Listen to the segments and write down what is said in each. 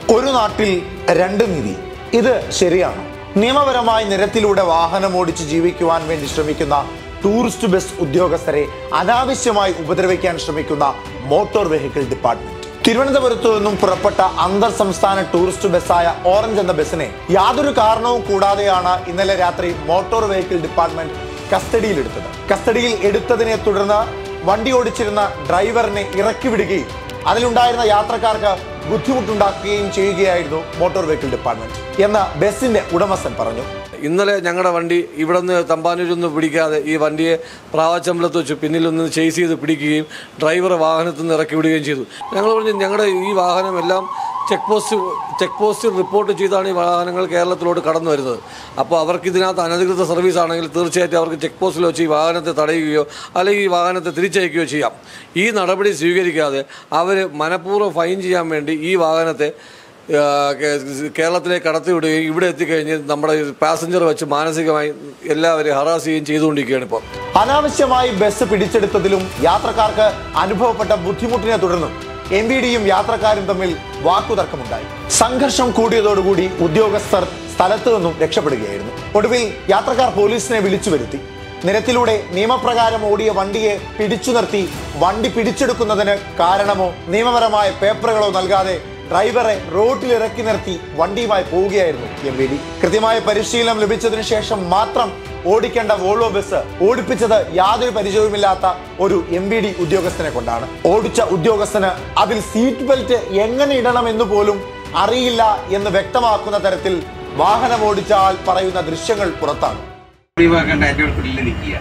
ഒരു നാട്ടിൽ രണ്ട് നീതി ഇത് ശരിയാണ് നിയമപരമായി നിരത്തിലൂടെ വാഹനം ഓടിച്ച് ജീവിക്കുവാൻ വേണ്ടി ശ്രമിക്കുന്ന ടൂറിസ്റ്റ് ബസ് ഉദ്യോഗസ്ഥരെ അനാവശ്യമായി ഉപദ്രവിക്കാൻ ശ്രമിക്കുന്ന മോട്ടോർ വെഹിക്കിൾ ഡിപ്പാർട്ട്മെന്റ് തിരുവനന്തപുരത്തു നിന്നും പുറപ്പെട്ട അന്തർ സംസ്ഥാന ടൂറിസ്റ്റ് ബസ്സായ ഓറഞ്ച് എന്ന ബസ്സിനെ യാതൊരു കാരണവും കൂടാതെയാണ് ഇന്നലെ രാത്രി മോട്ടോർ വെഹിക്കിൾ ഡിപ്പാർട്ട്മെന്റ് കസ്റ്റഡിയിലെടുത്തത് കസ്റ്റഡിയിൽ എടുത്തതിനെ തുടർന്ന് വണ്ടി ഓടിച്ചിരുന്ന ഡ്രൈവറിനെ ഇറക്കി വിടുകയും അതിലുണ്ടായിരുന്ന യാത്രക്കാർക്ക് ബുദ്ധിമുട്ടുണ്ടാക്കുകയും ചെയ്യുകയായിരുന്നു മോട്ടോർ വെഹിക്കിൾ ഡിപ്പാർട്ട്മെന്റ് എന്ന് ബസിന്റെ ഉടമസ്ഥൻ പറഞ്ഞു ഇന്നലെ ഞങ്ങളുടെ വണ്ടി ഇവിടെ നിന്ന് തമ്പാനൂരൊന്നും പിടിക്കാതെ ഈ വണ്ടിയെ പ്രാവച്ചമ്പലത്ത് വെച്ച് പിന്നിലൊന്ന് ചേസ് ചെയ്ത് പിടിക്കുകയും ഡ്രൈവറെ വാഹനത്തിൽ നിന്ന് ഇറക്കി വിടുകയും ചെയ്തു ഞങ്ങൾ പറഞ്ഞു ഞങ്ങളുടെ ഈ വാഹനം എല്ലാം ചെക്ക് പോസ്റ്റ് ചെക്ക് പോസ്റ്റിൽ റിപ്പോർട്ട് ചെയ്താണ് ഈ വാഹനങ്ങൾ കേരളത്തിലോട്ട് കടന്നു വരുന്നത് അപ്പോൾ അവർക്ക് ഇതിനകത്ത് അനധികൃത സർവീസ് ആണെങ്കിൽ തീർച്ചയായിട്ടും അവർക്ക് ചെക്ക് പോസ്റ്റിൽ വെച്ച് ഈ വാഹനത്തെ തടയുകയോ അല്ലെങ്കിൽ ഈ വാഹനത്തെ തിരിച്ചയക്കുകയോ ചെയ്യാം ഈ നടപടി സ്വീകരിക്കാതെ അവർ മനഃപൂർവ്വം ഫൈൻ ചെയ്യാൻ വേണ്ടി ഈ വാഹനത്തെ ആ, കേ- കേരളത്തിലേക്ക് കടത്തിവിടുകയും ഇവിടെ എത്തിക്കഴിഞ്ഞ് നമ്മുടെ പാസഞ്ചർ വെച്ച് മാനസികമായി എല്ലാവരെയും ഹറാസ് ചെയ്യുകയും ചെയ്തുകൊണ്ടിരിക്കുകയാണ് ഇപ്പോൾ അനാവശ്യമായി ബസ് പിടിച്ചെടുത്തതിലും യാത്രക്കാർക്ക് അനുഭവപ്പെട്ട ബുദ്ധിമുട്ടിനെ തുടർന്നും എം വി ഡിയും യാത്രക്കാരും തമ്മിൽ വാക്കുതർക്കമുണ്ടായി സംഘർഷം കൂടിയതോടുകൂടി ഉദ്യോഗസ്ഥർ സ്ഥലത്തു നിന്നും രക്ഷപ്പെടുകയായിരുന്നു ഒടുവിൽ യാത്രക്കാർ പോലീസിനെ വിളിച്ചു വരുത്തി നിരത്തിലൂടെ നിയമപ്രകാരം ഓടിയ വണ്ടിയെ പിടിച്ചു നിർത്തി വണ്ടി പിടിച്ചെടുക്കുന്നതിന് കാരണമോ നിയമപരമായ പേപ്പറുകളോ നൽകാതെ ഡ്രൈവറെ റോഡിൽ ഇറക്കി നിർത്തി വണ്ടിയുമായി പോവുകയായിരുന്നു എം വി ഡി കൃത്യമായ പരിശീലനം ലഭിച്ചതിനു ശേഷം മാത്രം ഓടിക്കേണ്ട വോൾവോ ബസ് ഓടിപ്പിച്ചത് യാതൊരു പരിചയവുമില്ലാത്ത ഒരു എം ബി ഡി ഉദ്യോഗസ്ഥനെ കൊണ്ടാണ് ഓടിച്ച ഉദ്യോഗസ്ഥന് അതിൽ സീറ്റ് ബെൽറ്റ് എങ്ങനെ ഇടണമെന്ന് പോലും അറിയില്ല എന്ന് വ്യക്തമാക്കുന്ന തരത്തിൽ വാഹനം ഓടിച്ച ആൾ പറയുന്ന ദൃശ്യങ്ങൾ പുറത്താണ് ഒഴിവാക്കേണ്ട അതിന്റെ ഉള്ളിൽ നിൽക്കുക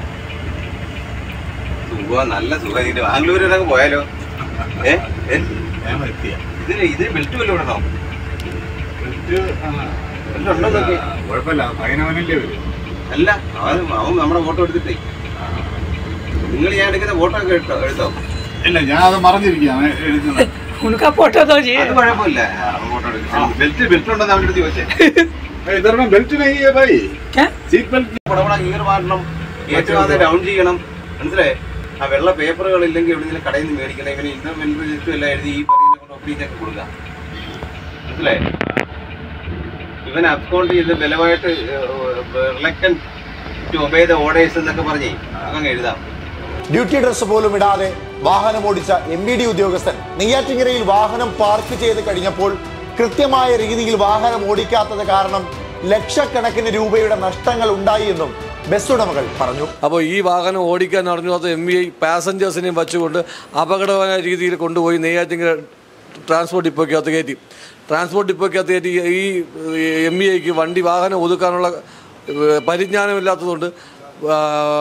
സുഖം നല്ല സുഖം ഇതിന്റെ ബാംഗ്ലൂർ വരെ അങ്ങ് പോയാലോ ഏ ഏ? ഇതിന് ഇതിന് ബെൽറ്റ് വല്ലതും ഇടണോ ബെൽറ്റ് ഉണ്ടോ നോക്കി കുഴപ്പമില്ല പതിനവനല്ലേ വരും അല്ല അവൻ അവൻ നമ്മുടെ ഫോട്ടോ എടുത്തിട്ടേ നിങ്ങൾ ഞാൻ എടുക്കുന്ന ഫോട്ടോ ഒക്കെ എടുത്തോ എടുത്തോ ഇല്ല ഞാൻ അത് മറന്നിരിക്കുകയാണ് എഴുതുന്നത് उनका फोटो तो जी അത് കുഴപ്പമില്ല അവൻ ഫോട്ടോ എടുക്കും ബെൽറ്റ് ബെൽറ്റ് ഉണ്ടെന്ന് അവൻ്റെ അടുത്ത് ചോദിച്ചേ ഇതറിന് ബെൽറ്റ് നെയ്യേ ഭായി क्या സീറ്റ് ബെൽറ്റ് കുടവണ ഗിയർ മാറ്റണം ഏറ്റവും ആദ്യം ഡൗൺ ചെയ്യണം മനസ്സിലായേ ആ വെള്ള പേപ്പറുകൾ ഇല്ലെങ്കിൽ എവിടെയെങ്കിലും കടയിൽ നിന്ന് മേടിക്കണം ഇവന് ഇന്റർമെന്റ് ലിസ്റ്റും എല്ലാം എഴുതി ഈ പറയുന്ന കൊണ്ട് ഒപ്പിടിച്ചൊക്കെ കൊടുക്കാം മനസ്സിലായേ ഇവൻ അബ്കൗണ്ട് ചെയ്ത് ബലമായിട്ട് reluctant to obey the orders എന്നൊക്കെ പറഞ്ഞേ അതങ്ങ് എഴുതാം ഡ്യൂട്ടി ഡ്രസ് പോലും ഇടാതെ വാഹനം ഓടിച്ച എം ബി ഡി ഉദ്യോഗസ്ഥൻ നെയ്യാറ്റിങ്കരയിൽ വാഹനം പാർക്ക് ചെയ്ത് കഴിഞ്ഞപ്പോൾ കൃത്യമായ രീതിയിൽ വാഹനം ഓടിക്കാത്തത് കാരണം ലക്ഷക്കണക്കിന് രൂപയുടെ നഷ്ടങ്ങൾ ഉണ്ടായി എന്നും ബസ് ഉടമകൾ പറഞ്ഞു അപ്പോൾ ഈ വാഹനം ഓടിക്കാൻ അറിഞ്ഞാത്ത എം ഇ ഐ പാസഞ്ചേഴ്സിനെയും വച്ചുകൊണ്ട് അപകടകരമായ രീതിയിൽ കൊണ്ടുപോയി നെയ്യാറ്റിങ്കര ട്രാൻസ്പോർട്ട് ഡിപ്പോയ്ക്കകത്ത് കയറ്റി ട്രാൻസ്പോർട്ട് ഡിപ്പോയ്ക്കകത്ത് കയറ്റി ഈ എം ഇ ഐക്ക് വണ്ടി വാഹനം ഒതുക്കാനുള്ള ഏഹ്, പരിജ്ഞാനമില്ലാത്തതുകൊണ്ട് ആ,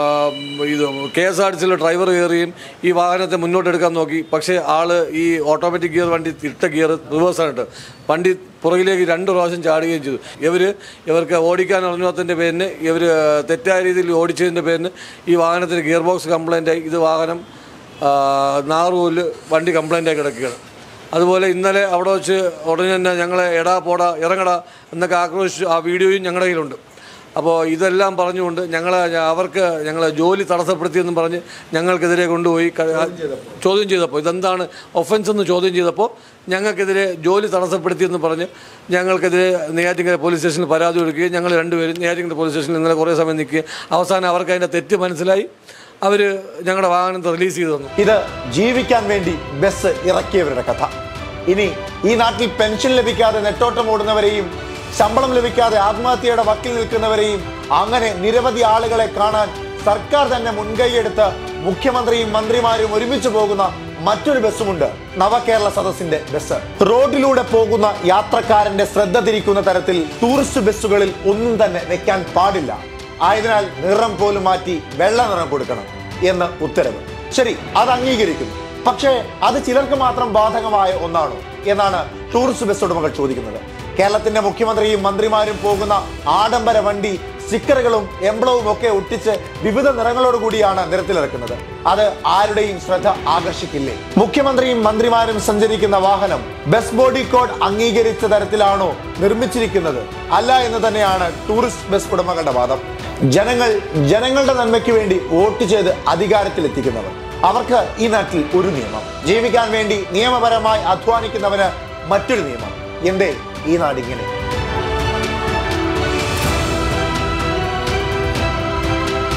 ഇത് കെ എസ് ആർ ടി സിയിലെ ഡ്രൈവർ കയറുകയും ഈ വാഹനത്തെ മുന്നോട്ടെടുക്കാൻ നോക്കി പക്ഷേ ആള് ഈ ഓട്ടോമാറ്റിക് ഗിയർ വണ്ടി ഇട്ട ഗിയർ റിവേഴ്സാണിട്ട് വണ്ടി പുറകിലേക്ക് രണ്ട് പ്രാവശ്യം ചാടുകയും ചെയ്തു ഇവർ ഇവർക്ക് ഓടിക്കാൻ അറിഞ്ഞാത്തതിൻ്റെ പേരിന് ഇവർ തെറ്റായ രീതിയിൽ ഓടിച്ചതിൻ്റെ പേരിന് ഈ വാഹനത്തിന് ഗിയർ ബോക്സ് കംപ്ലൈൻ്റ് ആയി ഇത് വാഹനം ആ, നാറുകൊല്ല് വണ്ടി കംപ്ലൈൻ്റ് ആയി കിടക്കുകയാണ് അതുപോലെ ഇന്നലെ അവിടെ വെച്ച് ഉടനെ തന്നെ ഞങ്ങളെ എടാ പോടാ ഇറങ്ങടാ എന്നൊക്കെ ആക്രോശിച്ചു ആ വീഡിയോയും ഞങ്ങളുടെ കയ്യിലുണ്ട് അപ്പോൾ ഇതെല്ലാം പറഞ്ഞുകൊണ്ട് ഞങ്ങളെ അവർക്ക് ഞങ്ങളെ ജോലി തടസ്സപ്പെടുത്തിയെന്നും പറഞ്ഞ് ഞങ്ങൾക്കെതിരെ കൊണ്ടുപോയി ക- ചോദ്യം ചെയ്തപ്പോൾ ഇതെന്താണ് ഒഫൻസ് എന്ന് ചോദ്യം ചെയ്തപ്പോൾ ഞങ്ങൾക്കെതിരെ ജോലി തടസ്സപ്പെടുത്തിയെന്ന് പറഞ്ഞ് ഞങ്ങൾക്കെതിരെ നെയ്യാറ്റിങ്കര പോലീസ് സ്റ്റേഷനിൽ പരാതി കൊടുക്കുകയും ഞങ്ങൾ രണ്ടുപേരും നെയ്യാറ്റിങ്കര പോലീസ് സ്റ്റേഷനിൽ ഇന്നലെ കുറേ സമയം നിൽക്കുകയും അവസാനം അവർക്ക് അതിൻ്റെ തെറ്റ് മനസ്സിലായി അവർ ഞങ്ങളുടെ വാഹനത്തെ റിലീസ് ചെയ്തു തന്നു ഇത് ജീവിക്കാൻ വേണ്ടി ബസ് ഇറക്കിയവരുടെ കഥ ഇനി ഈ നാട്ടിൽ പെൻഷൻ ലഭിക്കാതെ നെട്ടോട്ടം ഓടുന്നവരെയും ശമ്പളം ലഭിക്കാതെ ആത്മഹത്യയുടെ വക്കിൽ നിൽക്കുന്നവരെയും അങ്ങനെ നിരവധി ആളുകളെ കാണാൻ സർക്കാർ തന്നെ മുൻകൈയെടുത്ത് മുഖ്യമന്ത്രിയും മന്ത്രിമാരും ഒരുമിച്ച് പോകുന്ന മറ്റൊരു ബസ്സുമുണ്ട് നവകേരള സദസ്സിന്റെ ബസ് റോഡിലൂടെ പോകുന്ന യാത്രക്കാരന്റെ ശ്രദ്ധ തിരിക്കുന്ന തരത്തിൽ ടൂറിസ്റ്റ് ബസ്സുകളിൽ ഒന്നും തന്നെ വെക്കാൻ പാടില്ല ആയതിനാൽ നിറം പോലും മാറ്റി വെള്ള നിറം കൊടുക്കണം എന്ന് ഉത്തരവ് ശരി അത് അംഗീകരിക്കുന്നു പക്ഷേ അത് ചിലർക്ക് മാത്രം ബാധകമായ ഒന്നാണോ എന്നാണ് ടൂറിസ്റ്റ് ബസ് ഉടമകൾ ചോദിക്കുന്നത് കേരളത്തിന്റെ മുഖ്യമന്ത്രിയും മന്ത്രിമാരും പോകുന്ന ആഡംബര വണ്ടി സ്റ്റിക്കറുകളും എംബ്ലവും ഒക്കെ ഒട്ടിച്ച് വിവിധ നിറങ്ങളോട് കൂടിയാണ് നിരത്തിലിറക്കുന്നത് അത് ആരുടെയും ശ്രദ്ധ ആകർഷിക്കില്ലേ മുഖ്യമന്ത്രിയും മന്ത്രിമാരും സഞ്ചരിക്കുന്ന വാഹനം ബസ് ബോഡി കോഡ് അംഗീകരിച്ച തരത്തിലാണോ നിർമ്മിച്ചിരിക്കുന്നത് അല്ല എന്ന് തന്നെയാണ് ടൂറിസ്റ്റ് ബസ് ഉടമകളുടെ വാദം ജനങ്ങൾ ജനങ്ങളുടെ നന്മയ്ക്ക് വേണ്ടി വോട്ട് ചെയ്ത് അധികാരത്തിലെത്തിക്കുന്നവർ അവർക്ക് ഈ നാട്ടിൽ ഒരു നിയമം ജീവിക്കാൻ വേണ്ടി നിയമപരമായി അധ്വാനിക്കുന്നവന് മറ്റൊരു നിയമം എന്തേ ഈ നാടിങ്ങനെ